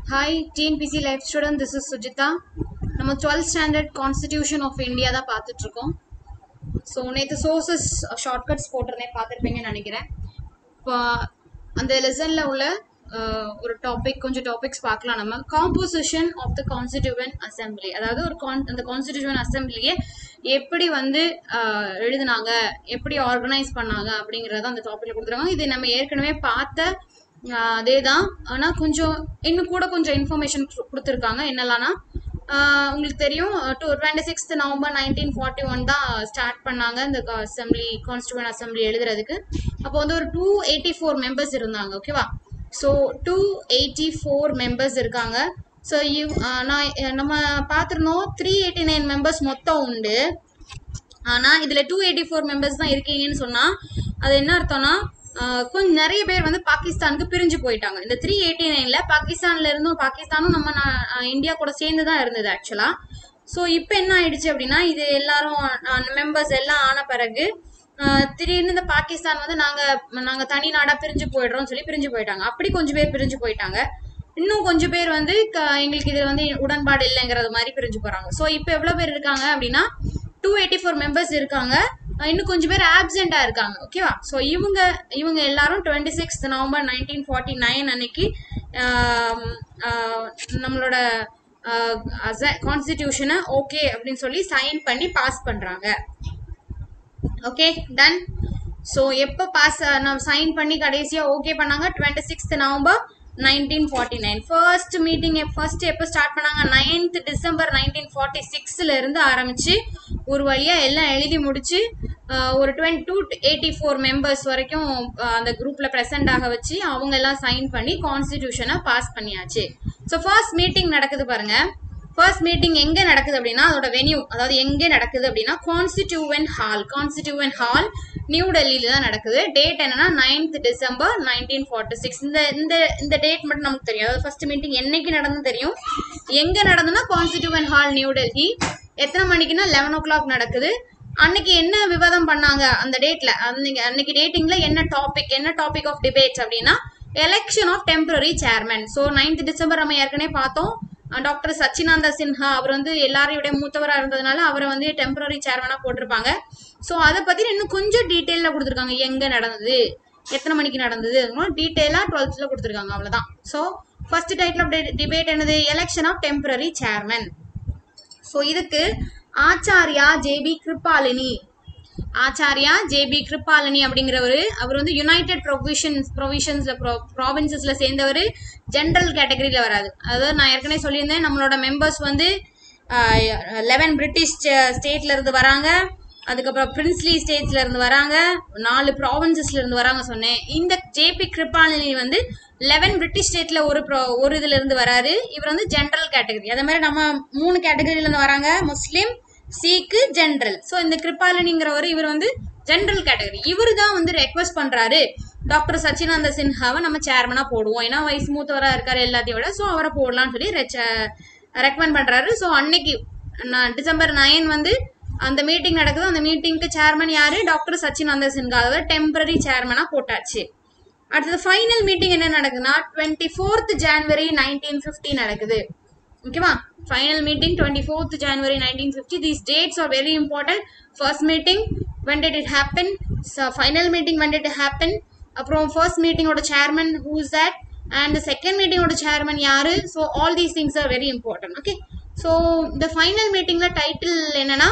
hi TNPSC life student this is Sujitha நம்ம twelfth standard constitution of India தான் பார்த்துட்டு இருக்கோம் ஸோ நேற்று சோர்சஸ் ஷார்ட்கட்ஸ் போட்டிருந்தேன் பார்த்துருப்பீங்கன்னு நினைக்கிறேன் இப்போ அந்த லெசனில் உள்ள அஹ், ஒரு டாபிக் கொஞ்சம் டாபிக்ஸ் பார்க்கலாம் நம்ம composition of the constituent assembly அதாவது ஒரு கான் அந்த கான்ஸ்டிடியூவன் அசம்பிளியை எப்படி வந்து அஹ், எழுதுனாங்க எப்படி ஆர்கனைஸ் பண்ணாங்க அப்படிங்கிறத அந்த டாப்பிக்கில் கொடுத்துருக்காங்க இது நம்ம ஏற்கனவே பார்த்த அதே தான் ஆனால் கொஞ்சம் இன்னும் கூட கொஞ்சம் இன்ஃபர்மேஷன் கொடுத்துருக்காங்க என்னெல்லாம்னா ஆஹ் உங்களுக்கு தெரியும் two twenty sixth November nineteen forty one தான் ஸ்டார்ட் பண்ணாங்க இந்த அசம்பிளி கான்ஸ்டியூவன் அசம்பிளி எழுதுறதுக்கு அப்போ வந்து ஒரு டூ எயிட்டி ஃபோர் மெம்பர்ஸ் இருந்தாங்க ஓகேவா so two eighty four members இருக்காங்க ஸோ இவ் ஆஹ் நான் அஹ் நம்ம பார்த்துருந்தோம் த்ரீ எயிட்டி நைன் மெம்பர்ஸ் மொத்தம் உண்டு ஆனால் இதில் டூ எயிட்டி ஃபோர் மெம்பர்ஸ் தான் இருக்கீங்கன்னு சொன்னால் அது என்ன அர்த்தம்னா ஆஹ் கொஞ்சம் நிறைய பேர் வந்து பாகிஸ்தானுக்கு பிரிஞ்சு போயிட்டாங்க இந்த த்ரீ எயிட்டி நைனில் பாகிஸ்தான்ல இருந்தும் பாகிஸ்தானும் நம்ம நா- ஆஹ் இந்தியா கூட சேர்ந்து தான் இருந்தது ஆக்சுவலாக ஸோ இப்போ என்ன ஆயிடுச்சு அப்படின்னா இது எல்லாரும் மெம்பர்ஸ் எல்லாம் ஆன பிறகு ஆஹ் திடீர்னு இந்த பாகிஸ்தான் வந்து நாங்கள் நாங்கள் தனி நாடாக பிரிஞ்சு போயிடுறோம்னு சொல்லி பிரிஞ்சு போயிட்டாங்க அப்படி கொஞ்சம் பேர் பிரிஞ்சு போயிட்டாங்க இன்னும் கொஞ்சம் பேர் வந்து க- எங்களுக்கு இது வந்து உடன்பாடு இல்லைங்கிறது மாதிரி பிரிஞ்சு போகிறாங்க ஸோ இப்போ எவ்வளோ பேர் இருக்காங்க அப்படின்னா டூ எயிட்டி ஃபோர் மெம்பர்ஸ் இருக்காங்க அஹ் இன்னும் கொஞ்சம் பேர் ஆப்சென்ட்டாக இருக்காங்க ஓகேவா ஸோ இவங்க இவங்க எல்லாரும் twenty six November nineteen forty nine அன்னைக்கு ஆம், ஆஹ், நம்மளோட கான்ஸ்டிடியூஷனை ஓகே அப்படின்னு சொல்லி சைன் பண்ணி பாஸ் பண்ணுறாங்க ஓகே டன் ஸோ எப்போ பாஸ் நம்ம சைன் பண்ணி கடைசியாக ஓகே பண்ணாங்க twenty sixth November nineteen forty nine first meeting first எப்போ ஸ்டார்ட் பண்ணாங்க நைன்த் டிசம்பர் நைன்டீன் ஃபார்ட்டி சிக்ஸில் இருந்து ஆரம்பித்து ஒரு வழியாக எல்லாம் எழுதி முடிச்சு ஆஹ், ஒரு டுவெண்ட் டூ எயிட்டி ஃபோர் மெம்பர்ஸ் வரைக்கும் ஆஹ், அந்த குரூப்பில் ப்ரெசென்ட் ஆக வச்சு அவங்க எல்லாம் சைன் பண்ணி கான்ஸ்டிடியூஷனை பாஸ் பண்ணியாச்சு ஸோ ஃபர்ஸ்ட் மீட்டிங் நடக்குது பாருங்க ஃபர்ஸ்ட் மீட்டிங் எங்க நடக்குது அப்படின்னா அதோட வென்யூ அதாவது எங்க நடக்குது அப்படின்னா constituent hall constituent hall new டெல்லியில தான் நடக்குது டேட் என்னன்னா ninth December nineteen forty six இந்த இந்த இந்த டேட் மட்டும் நமக்கு தெரியும் அதாவது ஃபர்ஸ்ட் மீட்டிங் என்னைக்கு நடந்து தெரியும் எங்க நடந்ததுன்னா கான்ஸ்டிடியூவன் ஹால் நியூ டெல்லி எத்தனை மணிக்குன்னா லெவன் ஓ கிளாக் நடக்குது அன்னைக்கு என்ன விவாதம் பண்ணாங்க அந்த டேட்ல அன்னைக்கு அன்னைக்கு டேட்டிங்ல என்ன டாபிக் என்ன டாபிக் ஆஃப் டிபேட்ஸ் அப்படின்னா election of temporary chairman so ninth December நம்ம ஏற்கனவே பார்த்தோம் டாக்டர் சச்சினாந்த சின்ஹா அவர் வந்து எல்லாரையும் விட மூத்தவராக இருந்ததுனால அவரை வந்து டெம்பரரி சேர்மனாக போட்டிருப்பாங்க ஸோ அதை பற்றி இன்னும் கொஞ்சம் டீட்டெயிலில் கொடுத்துருக்காங்க எங்கே நடந்தது எத்தனை மணிக்கு நடந்தது டீட்டெயிலாக டுவெல்த்தில் கொடுத்துருக்காங்க அவ்வளோதான் so first title of debate என்னது election of temporary chairman so இதுக்கு ஆச்சாரியா ஜேபி கிருபாலினி ஆச்சாரியா ஜேபி கிருபாலினி அப்படிங்கிறவர் அவர் வந்து யுனைடெட் ப்ரொவிஷன்ஸ் ப்ரொவிஷன்ஸ்ல ப்ராவின்சஸ்ல சேர்ந்தவர் ஜென்ரல் கேட்டகரியில வராது அதாவது நான் ஏற்கனவே சொல்லியிருந்தேன் நம்மளோட மெம்பர்ஸ் வந்து லெவன் பிரிட்டிஷ் ஸ்டேட்ல இருந்து வராங்க அதுக்கப்புறம் பிரின்ஸ்லி ஸ்டேட்ஸ்ல இருந்து வராங்க நாலு ப்ராவின்சஸ்ல இருந்து வராங்க சொன்னேன் இந்த ஜேபி கிருபாலினி வந்து லெவன் பிரிட்டிஷ் ஸ்டேட்ல ஒரு pro- ஒரு இதுல இருந்து வராரு இவர் வந்து ஜென்ரல் கேட்டகரி அதே மாதிரி நம்ம மூணு கேட்டகரியில இருந்து வராங்க முஸ்லீம் சீக்கு ஜென்ரல் ஸோ இந்த கிருபாலினிங்கிறவர் இவர் வந்து ஜென்ரல் கேட்டகரி இவர் தான் வந்து ரெக்வஸ்ட் பண்றாரு டாக்டர் சச்சினாந்த சின்ஹாவை நம்ம சேர்மனா போடுவோம் ஏன்னா வயசு மூத்தவரா இருக்காரு எல்லாத்தையும் விட ஸோ அவரை போடலாம்னு சொல்லி ரெக்கமெண்ட் பண்றாரு ஸோ அன்னைக்கு நான் டிசம்பர் நைன் வந்து அந்த மீட்டிங் நடக்குது அந்த மீட்டிங்க்கு சேர்மன் யாரு டாக்டர் சச்சினாந்த சின்ஹா அதாவது டெம்பரரி சேர்மனா போட்டாச்சு அடுத்தது ஃபைனல் மீட்டிங் என்ன நடக்குதுன்னா twenty fourth January nineteen fifty நடக்குது ஓகேவா final meeting twenty fourth January nineteen fifty these dates are very important first meeting when did it happen final meeting when did happen அப்புறம் first மீட்டிங்கோட chairman who's that and second மீட்டிங்கோட chairman யாரு so all these things are very important okay so இந்த final மீட்டிங்ல title என்னன்னா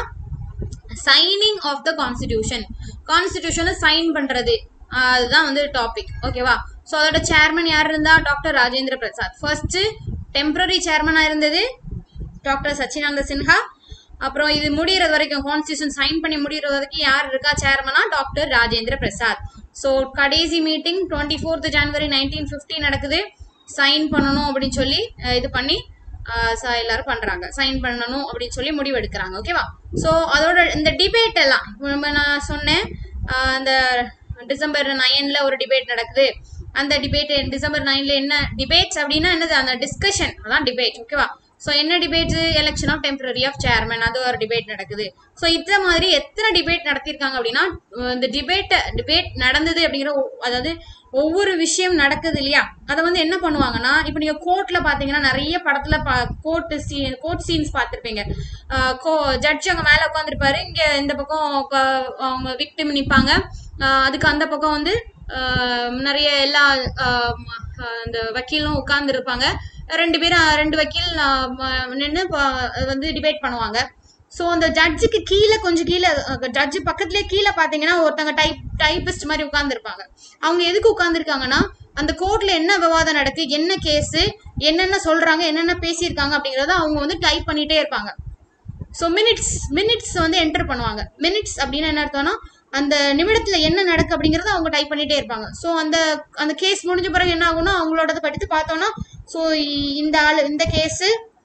signing of the constitution கான்ஸ்டிடியூஷனை sign பண்றது ஆஹ் அதுதான் வந்து டாபிக் ஓகேவா ஸோ அதோட சேர்மன் யார் இருந்தா doctor Rajendra Prasad first temporary சேர்மனா இருந்தது டாக்டர் சச்சினாந்த சின்ஹா அப்புறம் இது முடியறது வரைக்கும் கான்ஸ்டியூஷன் சைன் பண்ணி முடியறது வரைக்கும் யார் இருக்கா சேர்மனா டாக்டர் ராஜேந்திர பிரசாத் ஸோ கடைசி மீட்டிங் டுவெண்ட்டி ஃபோர்த் ஜனவரி நைன்டீன் ஃபிஃப்டி நடக்குது சைன் பண்ணணும் அப்படின்னு சொல்லி அஹ் இது பண்ணி ஆஹ் ச- எல்லாரும் பண்றாங்க சைன் பண்ணணும் அப்படின்னு சொல்லி முடிவு எடுக்கிறாங்க ஓகேவா ஸோ அதோட இந்த டிபேட் எல்லாம் இப்ப நம்ம நான் சொன்னேன் ஆஹ் அந்த டிசம்பர் நைன்ல ஒரு டிபேட் நடக்குது அந்த டிபேட் டிசம்பர் நைன்ல என்ன டிபேட்ஸ் அப்படின்னா என்னது அந்த டிஸ்கஷன் அதான் டிபேட் ஓகேவா ஸோ என்ன debates election of temporary of chairman அது ஒரு டிபேட் நடக்குது ஸோ இந்த மாதிரி எத்தனை டிபேட் நடத்தியிருக்காங்க அப்படின்னா அஹ் இந்த டிபேட் டிபேட் நடந்தது அப்படிங்கிற ஒ- அதாவது ஒவ்வொரு விஷயம் நடக்குது இல்லையா அதை வந்து என்ன பண்ணுவாங்கன்னா இப்போ நீங்க கோர்ட்ல பாத்தீங்கன்னா நிறைய படத்துல கோர்ட் சீன் கோர்ட் சீன்ஸ் பார்த்திருப்பீங்க ஜட்ஜ் அங்க மேல உட்காந்துருப்பாரு இங்க இந்த பக்கம் உக்கா- அவங்க விக்டிம் நிப்பாங்க ஆஹ் அதுக்கு அந்த பக்கம் வந்து ஆஹ் நிறைய எல்லா ஆஹ் ம- ஆஹ் அந்த வக்கீலும் உட்கார்ந்து இருப்பாங்க ரெண்டு பேரும் ரெண்டு வக்கீல் நின்று வந்து டிபேட் பண்ணுவாங்க ஸோ அந்த ஜட்ஜுக்கு கீழே கொஞ்சம் கீழே ஜட்ஜு பக்கத்துலேயே கீழே பார்த்தீங்கன்னா ஒருத்தங்க டைப் டைபிஸ்ட் மாதிரி உட்காந்துருப்பாங்க அவங்க எதுக்கு உட்காந்துருக்காங்கன்னா அந்த கோர்ட்ல என்ன விவாதம் நடக்கு என்ன கேஸு என்னென்ன சொல்றாங்க என்னென்ன பேசியிருக்காங்க அப்படிங்கறத அவங்க வந்து டைப் பண்ணிட்டே இருப்பாங்க ஸோ மினிட்ஸ் மினிட்ஸ் வந்து என்டர் பண்ணுவாங்க மினிட்ஸ் அப்படின்னு என்ன அர்த்தம்னா அந்த நிமிடத்துல என்ன நடக்கு அப்படிங்கறத அவங்க டைப் பண்ணிட்டே இருப்பாங்க ஸோ அந்த அந்த கேஸ் முடிஞ்ச பிறகு என்ன ஆகும்னா அவங்களோடத படித்து பார்த்தோம்னா ஸோ இந்த ஆள் இந்த கேஸு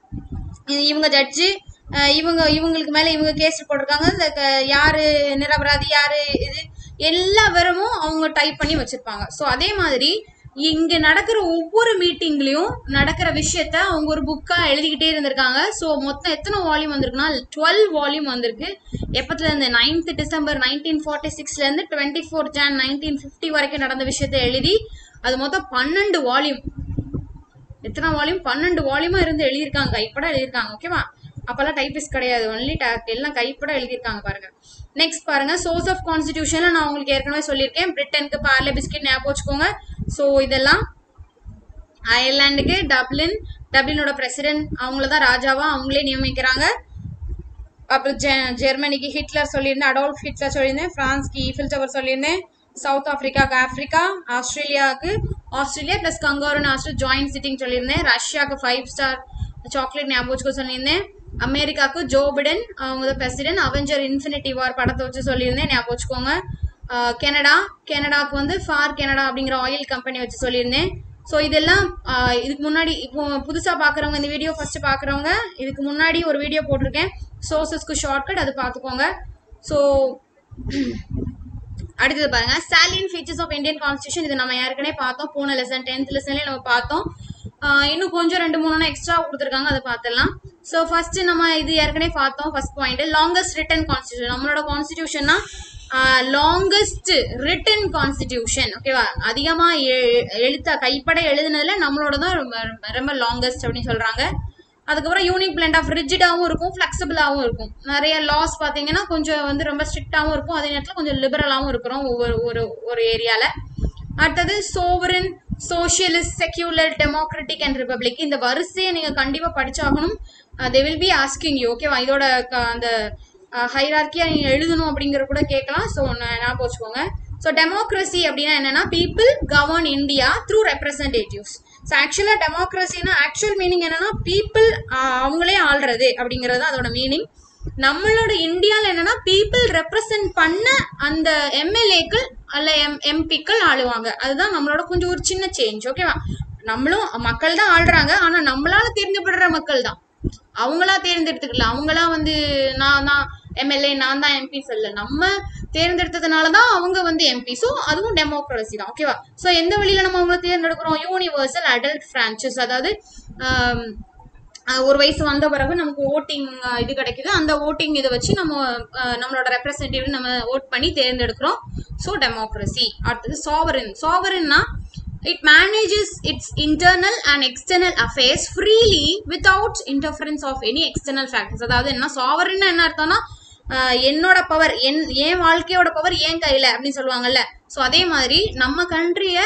இவங்க ஜட்ஜு இவங்க இவங்களுக்கு மேல இவங்க கேஸ் போட்டிருக்காங்க இந்த க- யாரு நிரபராதி யாரு இது எல்லா விவரமும் அவங்க டைப் பண்ணி வச்சிருப்பாங்க ஸோ அதே மாதிரி இங்க நடக்கிற ஒவ்வொரு மீட்டிங்லயும் நடக்கிற விஷயத்த அவங்க ஒரு புக்கா எழுதிக்கிட்டே இருந்திருக்காங்க ஸோ மொத்தம் எத்தனை வால்யூம் வந்திருக்குன்னா டுவெல் வால்யூம் வந்திருக்கு எப்பத்துல இருந்து நைன்த் டிசம்பர் நைன்டீன் ஃபார்ட்டி சிக்ஸ்ல இருந்து twenty four Jan nineteen fifty வரைக்கும் நடந்த விஷயத்த எழுதி அது மொத்தம் பன்னெண்டு வால்யூம் எத்தனை வால்யூம் பன்னெண்டு வால்யூமா இருந்து எழுதியிருக்காங்க கைப்பட எழுதியிருக்காங்க ஓகேவா அப்பெல்லாம் டைபிஸ்ட் கிடையாது ஒன்லி எல்லாம் கைப்பட எழுதியிருக்காங்க பாருங்க நெக்ஸ்ட் பாருங்க சோர்ஸ் ஆஃப் கான்ஸ்டிடியூஷன் நான் உங்களுக்கு ஏற்கனவே சொல்லியிருக்கேன் பிரிட்டனுக்கு பார்லே பிஸ்கட் ஞாபகம் வச்சுக்கோங்க ஸோ இதெல்லாம் அயர்லாண்டுக்கு டப்ளின் டப்ளினோட பிரசிடென்ட் அவங்கள தான் ராஜாவா அவங்களே நியமிக்கிறாங்க அப்புறம் ஜெ- ஜெர்மனிக்கு ஹிட்லர் சொல்லியிருந்தேன் அடால்ஃப் ஹிட்லர் சொல்லியிருந்தேன் பிரான்ஸ்க்கு ஈஃபில் டவர் சொல்லியிருந்தேன் சவுத் ஆப்பிரிக்காக்கு ஆப்பிரிக்கா ஆஸ்திரேலியாவுக்கு ஆஸ்திரேலியா ப்ளஸ் கங்கோருன்னு ஆஸ்திரேலியா ஜாயிண்ட் சிட்டிங் சொல்லியிருந்தேன் ரஷ்யாவுக்கு ஃபைவ் ஸ்டார் சாக்லேட் ஞாபகம் வச்சுக்க சொல்லியிருந்தேன் அமெரிக்காவுக்கு ஜோ பிடன் அவங்க தான் பிரசிடென்ட் அவெஞ்சர் இன்ஃபினிட்டி வார் படத்தை வச்சு சொல்லியிருந்தேன் ஞாபகம் வச்சுக்கோங்க ஆஹ் கனடா கனடாக்கு வந்து ஃபார் கனடா அப்படிங்கிற ஆயில் கம்பெனி வச்சு சொல்லியிருந்தேன் ஸோ இதெல்லாம் ஆஹ் இதுக்கு முன்னாடி இப்போ புதுசாக பார்க்குறவங்க இந்த வீடியோ ஃபர்ஸ்ட் பார்க்குறவங்க இதுக்கு முன்னாடி ஒரு வீடியோ போட்டிருக்கேன் சோர்சஸ்க்கு ஷார்ட்கட் அது பார்த்துக்கோங்க ஸோ அடுத்தது பாருங்க salient features of Indian constitution இது நம்ம ஏற்கனவே பார்த்தோம் போன லெசன் டென்த் லெசன்லேயே நம்ம பார்த்தோம் ஆஹ் இன்னும் கொஞ்சம் ரெண்டு மூணு எக்ஸ்ட்ரா கொடுத்துருக்காங்க அதை பார்த்துடலாம் ஸோ ஃபர்ஸ்ட் நம்ம இது ஏற்கனவே பார்த்தோம் first point longest written constitution நம்மளோட கான்ஸ்டியூஷன்னா லாங்கஸ்ட் ரிட்டன் கான்ஸ்டிடியூஷன் ஓகேவா அதிகமா எ- எழுத்த கைப்பட எழுதுனதுல நம்மளோட தான் ரொம்ப ரொம்ப லாங்கஸ்ட் அப்படின்னு சொல்றாங்க அதுக்கப்புறம் யூனிக் பிளண்ட் ஆஃப் ரிஜிடாவும் இருக்கும் ஃபிளெக்சிபிளாகவும் இருக்கும் நிறைய லாஸ் பார்த்தீங்கன்னா கொஞ்சம் வந்து ரொம்ப ஸ்ட்ரிக்டாகவும் இருக்கும் அதே நேரத்தில் கொஞ்சம் லிபரலாகவும் இருக்கிறோம் ஒவ்வொரு ஒரு ஒரு ஏரியாவில் அடுத்தது sovereign socialist secular democratic and republic இந்த வரிசையை நீங்கள் கண்டிப்பாக படிச்சாகணும் they will be asking you ஓகேவா இதோட க- அந்த ஹைரார்க்கியாக நீங்கள் எழுதணும் அப்படிங்கிற கூட கேட்கலாம் ஸோ ஞாபகம் வச்சுக்கோங்க ஸோ டெமோக்ரஸி அப்படின்னா என்னன்னா people govern India through representatives so ஆக்சுவலாக டெமோக்ரஸினா ஆக்சுவல் மீனிங் என்னன்னா பீப்புள் அவங்களே ஆள்றது அப்படிங்கிறது தான் அதோட மீனிங் நம்மளோட இந்தியாவில் என்னன்னா பீப்புள் ரெப்ரசன்ட் பண்ண அந்த எம்எல்ஏக்கள் அல்ல எம் எம்பிக்கள் ஆளுவாங்க அதுதான் நம்மளோட கொஞ்சம் ஒரு சின்ன சேஞ்ச் ஓகேவா நம்மளும் மக்கள் தான் ஆள்றாங்க ஆனா நம்மளால தேர்ந்தெடுப்படுற மக்கள் தான் அவங்களா தேர்ந்தெடுத்துக்கல அவங்களா வந்து நான் தான் எம்எல்ஏ நான் தான் எம்பி சொல்ல நம்ம தேர்ந்தெடுத்ததுனால தான் அவங்க வந்து எம்பி ஸோ அதுவும் டெமோக்ரஸி தான் ஓகேவா ஸோ எந்த வழியில நம்ம அவங்கள தேர்ந்தெடுக்கிறோம் யூனிவர்சல் அடல்ட் ஃப்ரான்ச்சஸ் அதாவது ஆம், அஹ் ஒரு வயசு வந்த பிறகு நமக்கு ஓட்டிங் இது கிடைக்குது அந்த ஓட்டிங் இதை வச்சு நம்ம அஹ், நம்மளோட ரெப்ரசன்டேட்டிவ் நம்ம ஓட் பண்ணி தேர்ந்தெடுக்கிறோம் ஸோ டெமோக்ரஸி அடுத்தது சாவரன் சாவரன்னா it manages its internal and external affairs freely without interference of any external factors அதாவது என்ன சாவரன் என்ன அர்த்தம்னா ஆஹ் என்னோட பவர் என் என் வாழ்க்கையோட பவர் என் கையில அப்படின்னு சொல்லுவாங்கல்ல ஸோ அதே மாதிரி நம்ம கண்ட்ரிய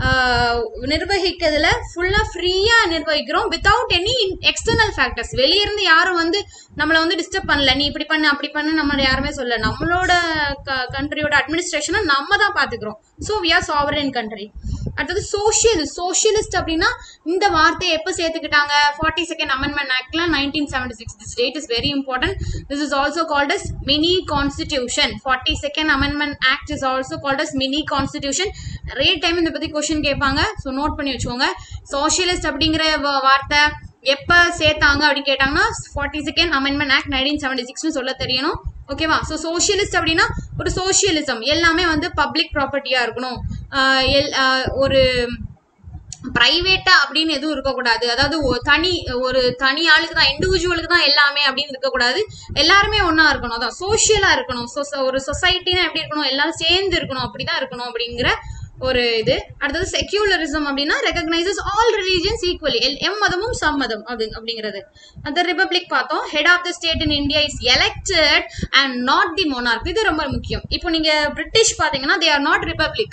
நிர்வகிக்கிறதுல ஃபுல்லா ஃப்ரீயா நிர்வகிக்கிறோம் வித்தவுட் எனி எக்ஸ்டர்னல் ஃபேக்டர்ஸ் வெளிய இருந்து யாரும் வந்து நம்மளை வந்து டிஸ்டர்ப் பண்ணல நீ இப்படி பண்ணு அப்படி பண்ணு நம்ம யாருமே சொல்ல நம்மளோட கண்ட்ரியோட அட்மினிஸ்ட்ரேஷனை நம்ம தான் பாத்துக்கிறோம் so we are sovereign country அடுத்தது சோஷியல் சோஷியலிஸ்ட் அப்படின்னா இந்த வார்த்தையை எப்போ சேர்த்துக்கிட்டாங்க ஃபார்ட்டி செகண்ட் அமெண்ட்மெண்ட் ஆக்ட்ல nineteen seventy six this date is very important this is also called as mini constitution forty second amendment act is also called as mini constitution நிறைய time இதை பத்தி question கேட்பாங்க ஸோ நோட் பண்ணி வச்சுக்கோங்க socialist அப்படிங்கிற வ- வார்த்தை எப்போ சேர்த்தாங்க அப்படின்னு கேட்டாங்கன்னா forty second amendment act nineteen seventy சிக்ஸ்னு சொல்ல தெரியணும் ஓகேவா ஸோ சோஷியலிஸ்ட் அப்படின்னா ஒரு சோஷியலிசம் எல்லாமே வந்து பப்ளிக் ப்ராப்பர்ட்டியாக இருக்கணும் ஆஹ் எல் ஆஹ் ஒரு பிரைவேட்டா அப்படின்னு எதுவும் இருக்கக்கூடாது அதாவது ஒ- தனி ஒரு தனி ஆளுக்கு தான் இண்டிவிஜுவலுக்கு தான் எல்லாமே அப்படின்னு இருக்கக்கூடாது எல்லாருமே ஒண்ணா இருக்கணும் அதான் சோஷியலா இருக்கணும் So- so- ஒரு சொசைட்டினா எப்படி இருக்கணும் எல்லாரும் சேர்ந்து இருக்கணும் அப்படிதான் இருக்கணும் அப்படிங்கிற ஒரு இது அடுத்தது செக்யூலரிசம் அப்படின்னா ரெகக்னைசஸ் ஆல் ரிலீஜியன்ஸ் ஈக்குவலி எம் மதமும் சம்மதம் அது அப்படிங்கிறது அந்த ரிபப்ளிக் பார்த்தோம் head of the state in India is elected and not the monarch இது ரொம்ப முக்கியம் இப்போ நீங்க பிரிட்டிஷ் பாத்தீங்கன்னா they are not republic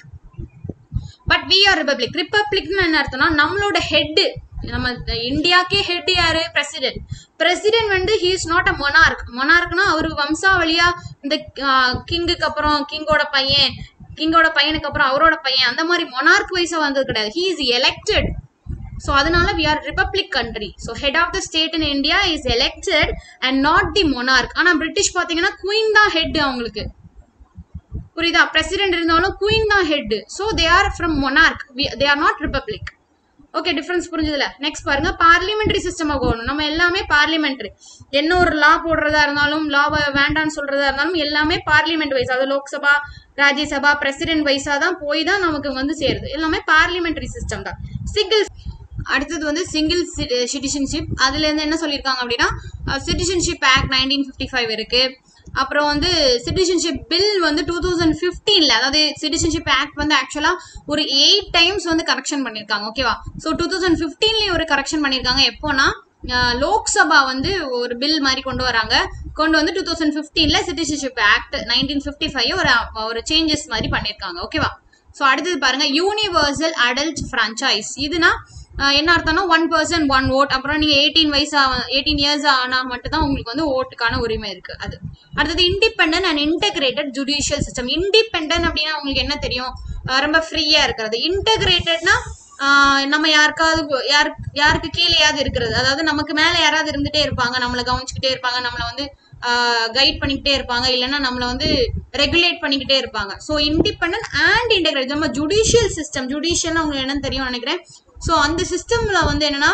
but we are republic republic என்ன அர்த்தம்னா நம்மளோட ஹெட் நம்ம இந்தியாக்கே ஹெட் யாரு பிரசிடென்ட் பிரசிடென்ட் வந்து he is not a monarch மொனார்க்னா அவரு வம்சாவளியா இந்த கிங்குக்கு அப்புறம் கிங்கோட பையன் கிங்கோட பையனுக்கு அப்புறம் அவரோட பையன் அந்த மாதிரி மொனார்க் வைஸா வந்தது கிடையாது ஹி இஸ் எலெக்டட் ஸோ அதனால we are republic country so head of the state in India is elected and not the monarch ஆனா பிரிட்டிஷ் பாத்தீங்கன்னா குயின் தான் ஹெட் அவங்களுக்கு புரியுதா பிரசிடென்ட் இருந்தாலும் குயின் தான் head so they are from monarch they are not republic okay difference புரிஞ்சதுல next பாருங்க parliamentary system ஆகணும் நம்ம எல்லாமே பார்லிமெண்ட்ரி என்ன ஒரு லா போடுறதா இருந்தாலும் லாவை வேண்டாம்னு சொல்றதா இருந்தாலும் எல்லாமே பார்லிமெண்ட் வைஸ் அது லோக்சபா ராஜ்யசபா பிரசிடென்ட் வைஸா தான் போய் தான் நமக்கு வந்து சேருது எல்லாமே பார்லிமெண்டரி சிஸ்டம் தான் சிங்கிள் அடுத்தது வந்து சிங்கிள் சிட்டிசன்ஷிப் அதுல இருந்து என்ன சொல்லியிருக்காங்க அப்படின்னா citizenship act nineteen fifty five இருக்கு அப்புறம் வந்து சிட்டிசன்ஷிப் பில் வந்து டூ தௌசண்ட் ஃபிஃப்டீன்ல அதாவது சிட்டிசன்ஷிப் ஆக்ட் வந்து ஆக்சுவலா ஒரு எயிட் டைம்ஸ் வந்து கரெக்ஷன் பண்ணியிருக்காங்க ஓகேவா ஸோ டூ தௌசண்ட் ஃபிஃப்டீன்லயும் ஒரு கரெக்ஷன் பண்ணியிருக்காங்க எப்போனா அஹ், லோக்சபா வந்து ஒரு பில் மாதிரி கொண்டு வராங்க கொண்டு வந்து டூ தௌசண்ட் ஃபிஃப்டீன்ல citizenship act nineteen fifty five ஒரு ஒரு சேஞ்சஸ் மாதிரி பண்ணியிருக்காங்க ஓகேவா ஸோ அடுத்தது பாருங்க யூனிவர்சல் அடல்ட் ஃப்ரான்ச்சைஸ் இதுனா அஹ், என்ன அர்த்தம்னா ஒன் பர்சன் ஒன் ஓட் அப்புறம் நீங்க எயிட்டீன் வயசு எயிட்டீன் இயர்ஸ் ஆனா மட்டும் தான் உங்களுக்கு வந்து ஓட்டுக்கான உரிமை இருக்கு அது அடுத்தது independent and integrated judicial system independent அப்படின்னா உங்களுக்கு என்ன தெரியும் அஹ், ரொம்ப ஃப்ரீயா இருக்கிறது இன்டகிரேட்டட்னா நம்ம யாருக்காவது யார் யாருக்கு கீழேயாவது இருக்கிறது அதாவது நமக்கு மேல யாராவது இருந்துட்டே இருப்பாங்க நம்மளை கவனிச்சுக்கிட்டே இருப்பாங்க நம்மளை வந்து கைட் பண்ணிக்கிட்டே இருப்பாங்க இல்லைன்னா நம்மளை வந்து ரெகுலேட் பண்ணிக்கிட்டே இருப்பாங்க ஸோ இண்டிபெண்டன்ட் அண்ட் இன்டெகிரேட் நம்ம ஜுடிஷியல் சிஸ்டம் ஜுடிஷியல்னா உங்களுக்கு என்னன்னு தெரியும் நினைக்கிறேன் ஸோ அந்த சிஸ்டம்ல வந்து என்னன்னா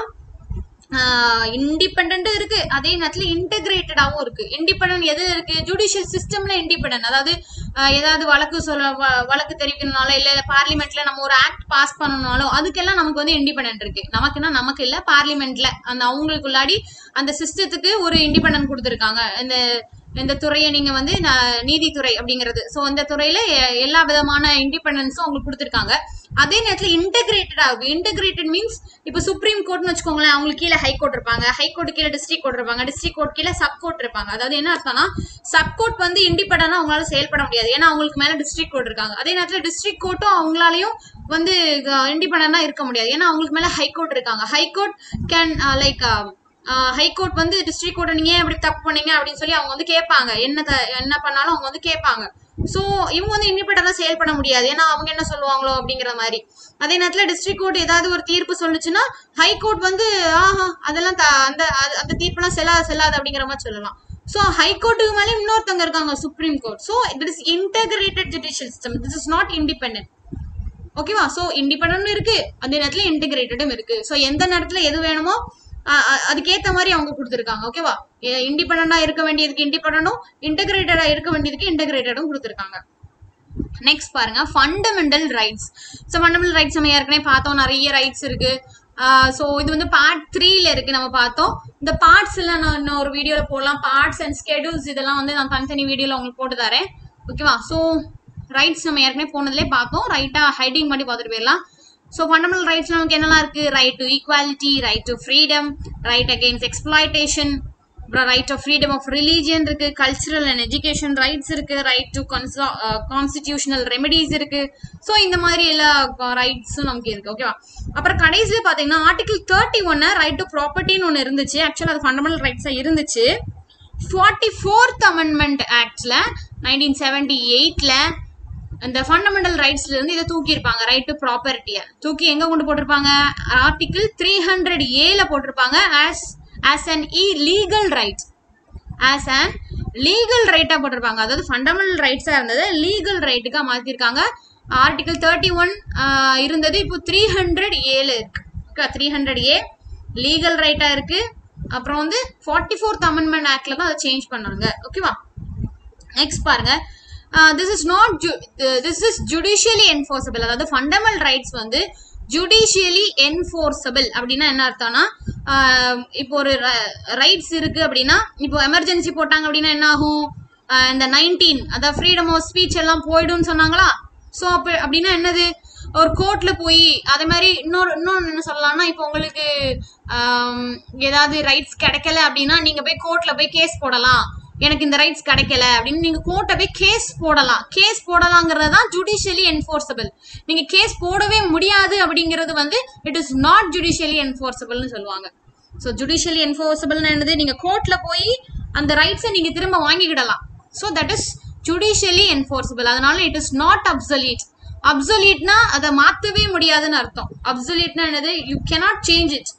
இண்டிபெண்டும் இருக்கு அதே நேரத்துல இன்டகிரேட்டடாவும் இருக்கு இண்டிபெண்டன்ட் எது இருக்கு ஜுடிஷியல் சிஸ்டம்ல இண்டிபெண்டன்ட் அதாவது ஆஹ் ஏதாவது வழக்கு சொல்ல வ- வழக்கு தெரிவிக்கணும்னாலும் இல்ல பார்லிமெண்ட்ல நம்ம ஒரு ஆக்ட் பாஸ் பண்ணணும்னாலும் அதுக்கெல்லாம் நமக்கு வந்து இண்டிபெண்டன்ட் இருக்கு நமக்குன்னா நமக்கு இல்ல பார்லிமெண்ட்ல அந்த அவங்களுக்குள்ளாடி அந்த சிஸ்டத்துக்கு ஒரு இண்டிபெண்டன்ட் கொடுத்துருக்காங்க இந்த இந்த துறையை நீங்க வந்து ந- நீதித்துறை அப்படிங்கிறது ஸோ இந்த துறையில எ- எல்லா விதமான இண்டிபெண்டன்ஸும் அவங்களுக்கு கொடுத்துருக்காங்க அதே நேரத்துல இன்டகிரேட்டட் ஆகும் இன்டகிரேட்டட் மீன்ஸ் இப்போ சுப்ரீம் கோர்ட்னு வச்சுக்கோங்களேன் அவங்களுக்கு கீழே ஹை கோர்ட் இருப்பாங்க ஹை கோர்ட் கீழே டிஸ்ட்ரிக்ட் கோர்ட் இருப்பாங்க டிஸ்ட்ரிக்ட் கோர்ட் கீழே சப் கோர்ட் இருப்பாங்க அதாவது என்ன அர்த்தம்னா சப் கோர்ட் வந்து இண்டிபெண்டா அவங்களால செயல்பட முடியாது ஏன்னா அவங்களுக்கு மேல டிஸ்ட்ரிக்ட் கோர்ட் இருக்காங்க அதே நேரத்துல டிஸ்ட்ரிக்ட் கோர்ட்டும் அவங்களாலையும் வந்து இண்டிபெண்டா இருக்க முடியாது ஏன்னா அவங்களுக்கு மேல ஹை கோர்ட் இருக்காங்க high court can like high court வந்து டிஸ்ட்ரிக்ட் கோர்ட்டை நீங்க ஏன் இப்படி தப்பு பண்ணீங்க அப்படின்னு சொல்லி அவங்க வந்து கேட்பாங்க என்ன த- என்ன பண்ணாலும் அவங்க வந்து கேட்பாங்க சோ இவங்க வந்து இண்டிபெண்டா செயல்பட முடியாது ஏன்னா அவங்க என்ன சொல்லுவாங்களோ அப்படிங்கிற மாதிரி அதே நேரத்துல டிஸ்ட்ரிக்ட் கோர்ட் ஏதாவது ஒரு தீர்ப்பு சொல்லுச்சுன்னா ஹை கோர்ட் வந்து ஆஹா அதெல்லாம் த- அந்த அது- அந்த தீர்ப்புலாம் செல்லாது செல்லாது அப்படிங்கிற மாதிரி சொல்லலாம் சோ ஹை கோர்ட்டுக்கு மேல இன்னொருத்தவங்க இருக்காங்க supreme court so it is integrated judicial system this is not independent ஓகேவா சோ இண்டிபெண்டும் இருக்கு அதே நேரத்துல இன்டிகிரேட்டடும் இருக்கு சோ எந்த நேரத்துல எது வேணுமோ அ- அ- அதுக்கேத்த மாதிரி அவங்க கொடுத்துருக்காங்க ஓகேவா இண்டிபெண்டா இருக்க வேண்டியதுக்கு இண்டிபெண்டும் இன்டகிரேட்டடா இருக்க வேண்டியதுக்கு இன்டகிரேட்டடும் கொடுத்துருக்காங்க நெக்ஸ்ட் பாருங்க fundamental rights so fundamental rights நம்ம ஏற்கனவே பார்த்தோம் நிறைய ரைட்ஸ் இருக்கு ஸோ இது வந்து பார்ட் த்ரீல இருக்கு நம்ம பார்த்தோம் இந்த பார்ட்ஸ் எல்லாம் நான் இன்னும் ஒரு வீடியோல போடலாம் பார்ட்ஸ் அண்ட் ஸ்கெடியூல்ஸ் இதெல்லாம் வந்து நான் தனித்தனி வீடியோல உங்களுக்கு போட்டு தரேன் ஓகேவா ஸோ ரைட்ஸ் நம்ம ஏற்கனவே போனதுலேயே பார்த்தோம் ரைட்டா ஹைடிங் பண்ணி பார்த்துட்டு போயிடலாம் ஸோ ஃபண்டமெண்டல் ரைட்ஸ் நமக்கு என்னெல்லாம் இருக்கு right to equality right to freedom right against exploitation அப்புறம் right of freedom of religion இருக்கு கல்ச்சுரல் அண்ட் எஜுகேஷன் ரைட்ஸ் இருக்கு ரைட் டு கான்ஸ்டிடியூஷனல் ரெமெடிஸ் இருக்கு ஸோ இந்த மாதிரி எல்லா ரைட்ஸும் நமக்கு இருக்கு ஓகேவா அப்புறம் கடைசியில் பார்த்தீங்கன்னா ஆர்டிகல் தேர்ட்டி ஒன்னு ரைட் டு ப்ராப்பர்ட்டின்னு ஒன்று இருந்துச்சு ஆக்சுவலாக அது ஃபண்டமெண்டல் ரைட்ஸாக இருந்துச்சு ஃபார்ட்டி ஃபோர்த் அமெண்ட்மெண்ட் ஆக்ட்ல நைன்டீன் செவன்டி எயிட்ல இந்த ஃபண்டமெண்டல் ரைட்ஸ்ல இருந்து இதை தூக்கியிருப்பாங்க ரைட் டு ப்ராப்பர்ட்டிய தூக்கி எங்க கொண்டு போட்டிருப்பாங்க ஆர்டிகிள் த்ரீ ஹண்ட்ரட் ஏல போட்டிருப்பாங்க ஆஸ் ஆஸ் அன் இ legal right as an legal ரைட்டா போட்டிருப்பாங்க அதாவது ஃபண்டமெண்டல் ரைட்ஸா இருந்தது லீகல் ரைட்டுக்கா மாத்திருக்காங்க ஆர்டிகிள் தேர்ட்டி ஒன் இருந்தது இப்போ த்ரீ ஹண்ட்ரட் ஏல இருக்கு த்ரீ ஹண்ட்ரட் ஏ லீகல் ரைட்டா இருக்கு அப்புறம் வந்து ஃபார்ட்டி ஃபோர்த் அமெண்ட்மெண்ட் ஆக்ட்ல தான் அதை சேஞ்ச் பண்ணாங்க ஓகேவா நெக்ஸ்ட் பாருங்க this is not this is judicially enforceable அதாவது ஃபண்டமெண்டல் ரைட்ஸ் வந்து ஜுடிஷியலி என்ஃபோர்ஸபிள் அப்படின்னா என்ன அர்த்தம்னா ஆஹ் இப்போ ஒரு ரைட்ஸ் இருக்கு அப்படின்னா இப்போ எமர்ஜென்சி போட்டாங்க அப்படின்னா என்ன ஆகும் ஆஹ் இந்த நைன்டீன் அதாவது ஃப்ரீடம் ஆஃப் ஸ்பீச் எல்லாம் போயிடும்னு சொன்னாங்களா ஸோ அப்போ அப்படின்னா என்னது ஒரு கோர்ட்ல போய் அதே மாதிரி இன்னொரு இன்னொன்று என்ன சொல்லலாம்னா இப்போ உங்களுக்கு ஆம், ஏதாவது ரைட்ஸ் கிடைக்கல அப்படின்னா நீங்க போய் கோர்ட்ல போய் கேஸ் போடலாம் எனக்கு இந்த ரைட்ஸ் கிடைக்கல அப்படின்னு நீங்க கோர்ட்டை போய் கேஸ் போடலாம் கேஸ் போடலாங்கிறது தான் ஜுடிஷியலி என்ஃபோர்ஸபிள் நீங்க கேஸ் போடவே முடியாது அப்படிங்கிறது வந்து இட் இஸ் நாட் ஜுடிஷியலி என்ஃபோர்ஸபிள்னு சொல்லுவாங்க ஸோ ஜுடிஷியலி என்ஃபோர்ஸபிள்னு என்னது நீங்க கோர்ட்ல போய் அந்த ரைட்ஸை நீங்க திரும்ப வாங்கிக்கிடலாம் so that is judicially enforceable அதனால இட் இஸ் நாட் அப்சலீட் அப்சலீட்னா அதை மாற்றவே முடியாதுன்னு அர்த்தம் அப்சலீட்னா என்னது யூ cannot சேஞ்ச் இட்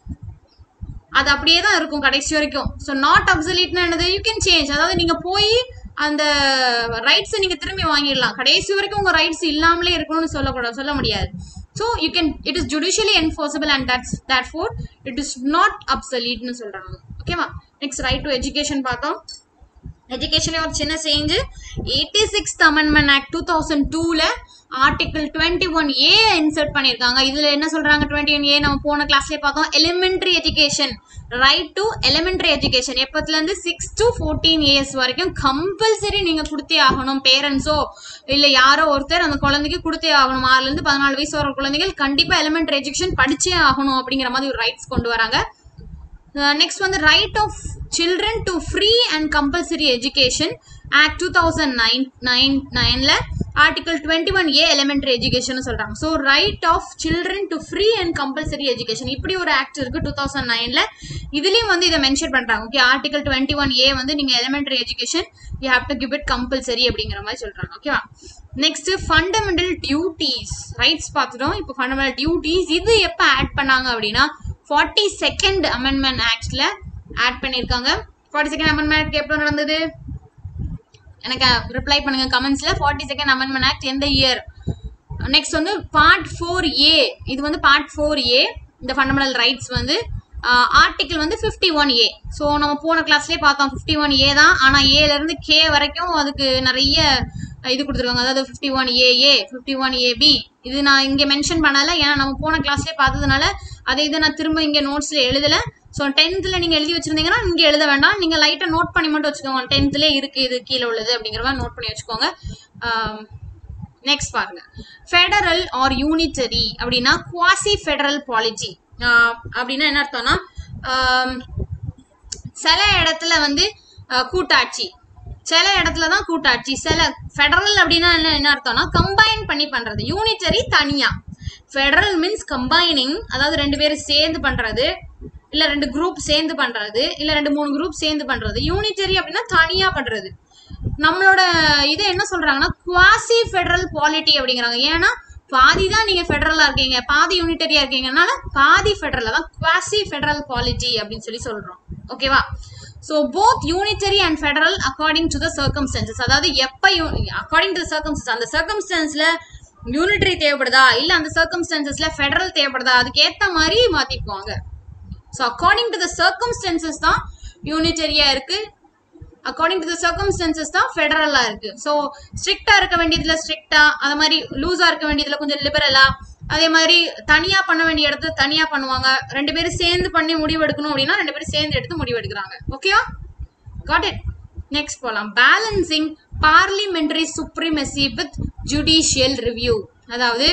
அது அப்படியே தான் இருக்கும் கடைசி வரைக்கும் ஸோ நாட் அப்சலீட்னா என்னது யூ கேன் சேஞ்ச் அதாவது நீங்க போய் அந்த ரைட்ஸை நீங்க திரும்பி வாங்கிடலாம் கடைசி வரைக்கும் உங்க ரைட்ஸ் இல்லாமலே இருக்கணும்னு சொல்லக்கூடாது சொல்ல முடியாது so you can it is judicially enforceable and that's that for it is not அப்சலீட்னு சொல்றாங்க ஓகேவா நெக்ஸ்ட் ரைட் டு எஜுகேஷன் பார்த்தோம் எஜுகேஷன்ல ஒரு சின்ன change eighty sixth amendment act two thousand டூல article twenty one A insert பண்ணியிருக்காங்க இதுல என்ன சொல்றாங்க டுவெண்ட்டி ஒன் ஏ நம்ம போன கிளாஸ்லயே பார்த்தோம் elementary education right to elementary education எப்பத்துல இருந்து சிக்ஸ் டு ஃபோர்டீன் இயர்ஸ் வரைக்கும் கம்பல்சரி நீங்க கொடுத்தே ஆகணும் பேரண்ட்ஸோ இல்ல யாரோ ஒருத்தர் அந்த குழந்தைக்கு கொடுத்தே ஆகணும் ஆறுல இருந்து பதினாலு வயசு வர குழந்தைகள் கண்டிப்பா எலிமெண்ட்ரி எஜுகேஷன் படிச்சே ஆகணும் அப்படிங்கிற மாதிரி ஒரு ரைட்ஸ் கொண்டு வராங்க நெக்ஸ்ட் வந்து right of children to free and compulsory education act two thousand nine nine நைன்ல article twenty one A elementary education சொல்றாங்க so right of children to free and compulsory education இப்படி ஒரு ஆக்ட் இருக்கு two thousand நைன்ல இதுலயும் வந்து இதை mention பண்றாங்க okay article twenty one A வந்து நீங்க elementary education you have to give it compulsory அப்படிங்கிற மாதிரி சொல்றாங்க ஓகேவா நெக்ஸ்ட் ஃபண்டமெண்டல் டியூட்டிஸ் ரைட்ஸ் பார்த்துட்டோம் இப்போ ஃபண்டமெண்டல் டியூட்டிஸ் இது எப்போ ஆட் பண்ணாங்க அப்படின்னா ஃபார்ட்டி செகண்ட் அமெண்ட்மெண்ட் ஆக்ட்ல ஆட் பண்ணியிருக்காங்க ஃபார்ட்டி செகண்ட் அமெண்ட்மெண்ட் ஆக்ட் எப்போ நடந்தது எனக்கு ரிப்ளை பண்ணுங்க கமெண்ட்ஸ்ல ஃபார்ட்டி செகண்ட் அமெண்ட்மெண்ட் ஆக்ட் எந்த இயர் நெக்ஸ்ட் வந்து பார்ட் ஃபோர் ஏ இது வந்து பார்ட் ஃபோர் ஏ இந்த ஃபண்டமெண்டல் ரைட்ஸ் வந்து ஆர்டிக்கிள் வந்து ஃபிஃப்டி ஒன் ஏ ஸோ நம்ம போன கிளாஸ்லேயே பார்த்தோம் ஃபிஃப்டி ஒன் ஏ தான் ஆனால் ஏலேருந்து கே வரைக்கும் அதுக்கு நிறைய இது கொடுத்துருக்காங்க அதாவது fifty one AA fifty one AB இது நான் இங்கே மென்ஷன் பண்ணலை ஏன்னா நம்ம போன கிளாஸ்லேயே பார்த்ததுனால அதை இதை நான் திரும்ப இங்கே நோட்ஸில் எழுதலை ஸோ டென்த்தில் நீங்கள் எழுதி வச்சிருந்தீங்கன்னா இங்கே எழுத வேண்டாம் நீங்கள் லைட்டாக நோட் பண்ணி மட்டும் வச்சுக்கோங்க டென்த்லேயே இருக்குது இது கீழே உள்ளது அப்படிங்கிற மாதிரி நோட் பண்ணி வச்சுக்கோங்க நெக்ஸ்ட் பாருங்க ஃபெடரல் ஆர் யூனிட்டரி அப்படின்னா குவாசி ஃபெடரல் பாலிசி அப்படின்னா என்ன அர்த்தம்னா ஆம், சில இடத்துல வந்து அஹ், கூட்டாட்சி சில இடத்துல தான் கூட்டாட்சி சில ஃபெடரல் அப்படின்னா என்ன என்ன அர்த்தம்னா கம்பைன் பண்ணி பண்றது யூனிட்டரி தனியா ஃபெடரல் மீன்ஸ் கம்பைனிங் அதாவது ரெண்டு பேரும் சேர்ந்து பண்றது இல்ல ரெண்டு குரூப் சேர்ந்து பண்றது இல்ல ரெண்டு மூணு குரூப் சேர்ந்து பண்றது யூனிட்டரி அப்படின்னா தனியா பண்றது நம்மளோட இது என்ன சொல்றாங்கன்னா குவாசி ஃபெடரல் பாலிட்டி அப்படிங்கிறாங்க ஏன்னா பாதி தான் நீங்க ஃபெடரலா இருக்கீங்க பாதி யூனிட்டரியா இருக்கீங்கனால பாதி ஃபெடரல் அதான் குவாசி ஃபெடரல் பாலிட்டி அப்படின்னு சொல்லி சொல்றோம் ஓகேவா so both unitary and federal according to the circumstances அதாவது எப்போ அக்கார்டிங் டு த சர்க்கம்ஸ்டன்ஸ் அந்த சர்க்கம்ஸ்டன்ஸ்ல யூனிட்டரி தேவைப்படுதா இல்ல அந்த சர்க்கம்ஸ்டன்சஸ்ல ஃபெடரல் தேவைப்படுதா அதுக்கு ஏத்த மாதிரி மாத்திக்குவாங்க so according to the circumstances தான் யூனிட்டரியா இருக்கு அக்கார்டிங் டு த சர்க்கம்ஸ்டன்சஸ் தான் ஃபெடரலா இருக்கு ஸோ ஸ்ட்ரிக்டா இருக்க வேண்டியதுல ஸ்ட்ரிக்டா அது மாதிரி லூஸா இருக்க வேண்டியதுல கொஞ்சம் லிபரலா அதே மாதிரி தனியா பண்ண வேண்டிய இடத்துல தனியா பண்ணுவாங்க ரெண்டு பேரும் சேர்ந்து பண்ணி முடிவு எடுக்கணும் அப்படின்னா ரெண்டு பேரும் சேர்ந்து எடுத்து முடிவு எடுக்கிறாங்க ஓகேவா காட் இட் நெக்ஸ்ட் போலாம் balancing parliamentary supremacy with judicial review அதாவது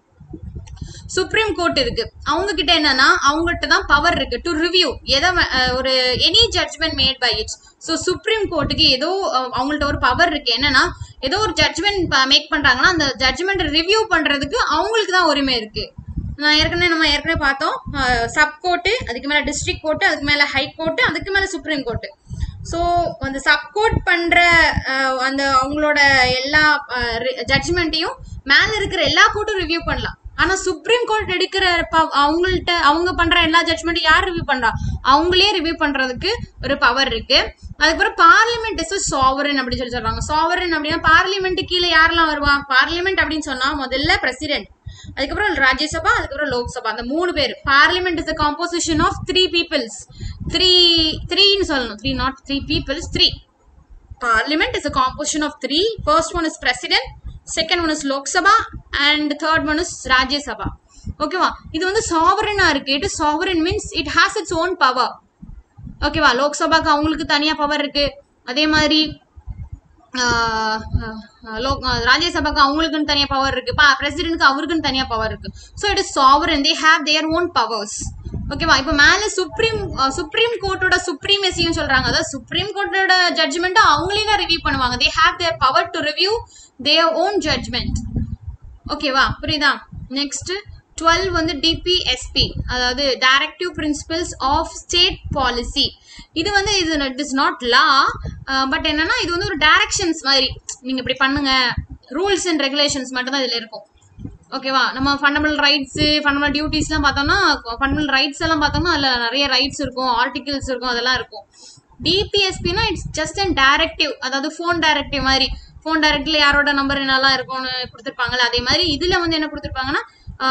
சுப்ரீம் கோர்ட் இருக்கு அவங்க கிட்ட என்னன்னா அவங்ககிட்ட தான் பவர் இருக்கு டு ரிவ்யூ எதை வே- அஹ் ஒரு any judgment made by its so supreme கோர்ட்டுக்கு ஏதோ அஹ், அவங்கள்ட்ட ஒரு பவர் இருக்கு என்னன்னா ஏதோ ஒரு ஜட்ஜ்மெண்ட் மேக் பண்றாங்கன்னா அந்த ஜட்ஜ்மெண்ட் ரிவ்யூ பண்றதுக்கு அவங்களுக்கு தான் உரிமை இருக்கு நான் ஏற்கனவே நம்ம ஏற்கனவே பார்த்தோம் சப் கோர்ட்டு அதுக்கு மேல டிஸ்ட்ரிக்ட் கோர்ட்டு அதுக்கு மேல ஹை கோர்ட்டு அதுக்கு மேல சுப்ரீம் கோர்ட்டு ஸோ அந்த சப்கோர்ட் பண்ற அஹ், அந்த அவங்களோட எல்லா ஜட்ஜ்மெண்ட்டையும் மேல இருக்கிற எல்லா கோர்ட்டும் ரிவ்யூ பண்ணலாம் ஆனா சுப்ரீம் கோர்ட் எடுக்கிற ப- அவங்கள்ட்ட அவங்க பண்ற எல்லா ஜட்ஜ்மெண்ட்டும் யார் ரிவ்யூ பண்றா அவங்களே ரிவ்யூ பண்றதுக்கு ஒரு பவர் இருக்கு அதுக்கப்புறம் பார்லிமெண்ட் இஸ் சாவரன் அப்படின்னு சொல்லி சொல்றாங்க சாவரன் அப்படின்னா பார்லிமெண்ட் கீழே யாரெல்லாம் வருவா பார்லிமெண்ட் அப்படின்னு சொன்னா முதல்ல பிரசிடென்ட் அதுக்கப்புறம் ராஜ்யசபா அதுக்கப்புறம் லோக்சபா அந்த மூணு பேர் parliament is the composition of three peoples three த்ரீன்னு சொல்லணும் three not three peoples three parliament is a composition of three first one is president second one is lok sabha and third one is rajya sabha ஓகேவா இது வந்து சாவரனா இருக்கு it sovereign means it has its own power ஓகேவா லோக்சபாக்கு அவங்களுக்கு தனியா power இருக்கு அதே மாதிரி ராஜ்யசபாக்கு அவங்களுக்குன்னு தனியா பவர் இருக்கு பிரசிடென்ட்க்கு அவருக்குன்னு தனியா பவர் இருக்கு so it is sovereign they have their own powers ஓகேவா இப்போ மேல சுப்ரீம் சுப்ரீம் கோர்ட்டோட சுப்ரீமசியும் சொல்றாங்க அதாவது சுப்ரீம் கோர்ட்டோட ஜட்ஜ்மெண்ட் அவங்களே தான் ரிவ்யூ பண்ணுவாங்க they have their power to review their own judgment ஓகேவா புரியுதா நெக்ஸ்ட் டுவெல் வந்து டிபிஎஸ்பி அதாவது directive principles of state policy இது வந்து இது it is not law but என்னன்னா இது வந்து ஒரு டைரக்ஷன்ஸ் மாதிரி நீங்க இப்படி பண்ணுங்க ரூல்ஸ் அண்ட் ரெகுலேஷன்ஸ் மட்டும் தான் இதுல இருக்கும் ஓகேவா நம்ம ஃபண்டமெண்டல் ரைட்ஸ் ஃபண்டமெண்டல் டியூட்டிஸ்லாம் பார்த்தோம்னா ஃபண்டமெண்டல் ரைட்ஸ் எல்லாம் பார்த்தோம்னா அதில் நிறைய ரைட்ஸ் இருக்கும் ஆர்டிகிள்ஸ் இருக்கும் அதெல்லாம் இருக்கும் டிபிஎஸ்பினா இட்ஸ் ஜஸ்ட் அண்ட் டைரக்டிவ் அதாவது ஃபோன் டைரக்டிவ் மாதிரி ஃபோன் டைரக்ட்ல யாரோட நம்பர் என்னெல்லாம் இருக்கும்னு கொடுத்துருப்பாங்கல்ல அதே மாதிரி இதில் வந்து என்ன கொடுத்துருப்பாங்கன்னா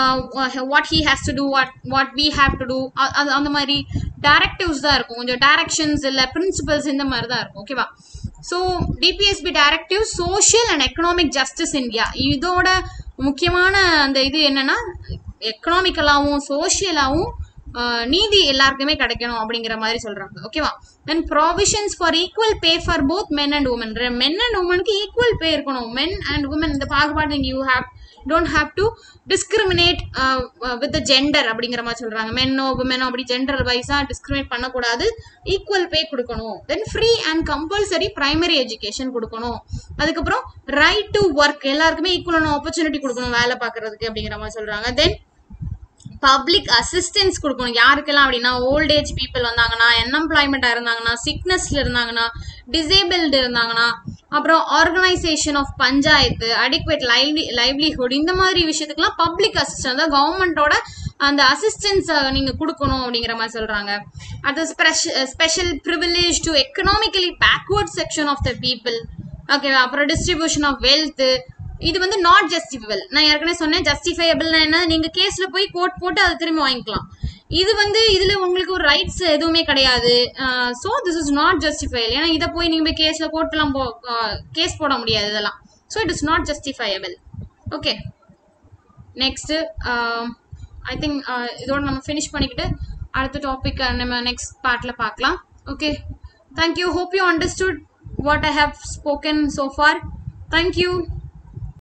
what he has to do what what we have to do அது அந்த மாதிரி டைரக்டிவ்ஸ் தான் இருக்கும் கொஞ்சம் டைரக்ஷன்ஸ் இல்லை பிரின்சிபல்ஸ் இந்த மாதிரி தான் இருக்கும் ஓகேவா so DPSP directive social and economic justice India இதோட முக்கியமான அந்த இது என்னன்னா எக்கனாமிக்கலாகவும் சோஷியலாகவும் நீதி எல்லாருக்குமே கிடைக்கணும் அப்படிங்கிற மாதிரி சொல்றாங்க ஓகேவா then provisions for equal pay for both men and women men and உமனுக்கு ஈக்குவல் பே இருக்கணும் மென் அண்ட் உமன் இந்த பாகுபாடு you have don't have to discriminate with the gender அப்படிங்கிற மாதிரி சொல்றாங்க மென்னோ உமனோ அப்படி ஜெண்டர் வைஸா டிஸ்கிரிமினேட் பண்ணக்கூடாது ஈக்குவல் பே கொடுக்கணும் then free and compulsory primary education கொடுக்கணும் அதுக்கப்புறம் ரைட் டு ஒர்க் எல்லாருக்குமே ஈக்குவலான ஆப்பர்ச்சுனிட்டி கொடுக்கணும் வேலை பார்க்கறதுக்கு அப்படிங்கிற மாதிரி சொல்றாங்க தென் பப்ளிக் அசிஸ்டன்ஸ் கொடுக்கணும் யாருக்கெல்லாம் அப்படின்னா ஓல்ட் ஏஜ் பீப்புள் வந்தாங்கன்னா அன்எம்ப்ளாய்மெண்ட்டாக இருந்தாங்கன்னா சிக்னஸ்ல இருந்தாங்கன்னா டிசேபிள்டு இருந்தாங்கன்னா அப்புறம் organisation of panchayat adequate lively livelihood இந்த மாதிரி விஷயத்துக்குலாம் பப்ளிக் அசிஸ்டன்ஸ் தான் கவர்மெண்ட்டோட அந்த அசிஸ்டன்ஸ் நீங்க கொடுக்கணும் அப்படிங்கிற மாதிரி சொல்றாங்க அது special privilege to economically backward section of the people ஓகேவா அப்புறம் டிஸ்ட்ரிபியூஷன் ஆஃப் வெல்த் இது வந்து நாட் ஜஸ்டிஃபைபிள் நான் ஏற்கனவே சொன்னேன் ஜஸ்டிஃபைபிள்னா என்ன நீங்க கேஸ்ல போய் கோர்ட் போட்டு அதை திரும்பி வாங்கிக்கலாம் இது வந்து இதுல உங்களுக்கு ஒரு ரைட்ஸ் எதுவுமே கிடையாது so this is not justifiable ஏன்னா இதை போய் நீங்க போய் கேஸ்ல கோர்ட்லாம் போ கேஸ் போட முடியாது இதெல்லாம் so it is not justifiable okay next I think இதோட நம்ம ஃபினிஷ் பண்ணிக்கிட்டு அடுத்த டாபிக் நம்ம நெக்ஸ்ட் பார்ட்ல பார்க்கலாம் okay thank you hope you understood what I have spoken so far thank you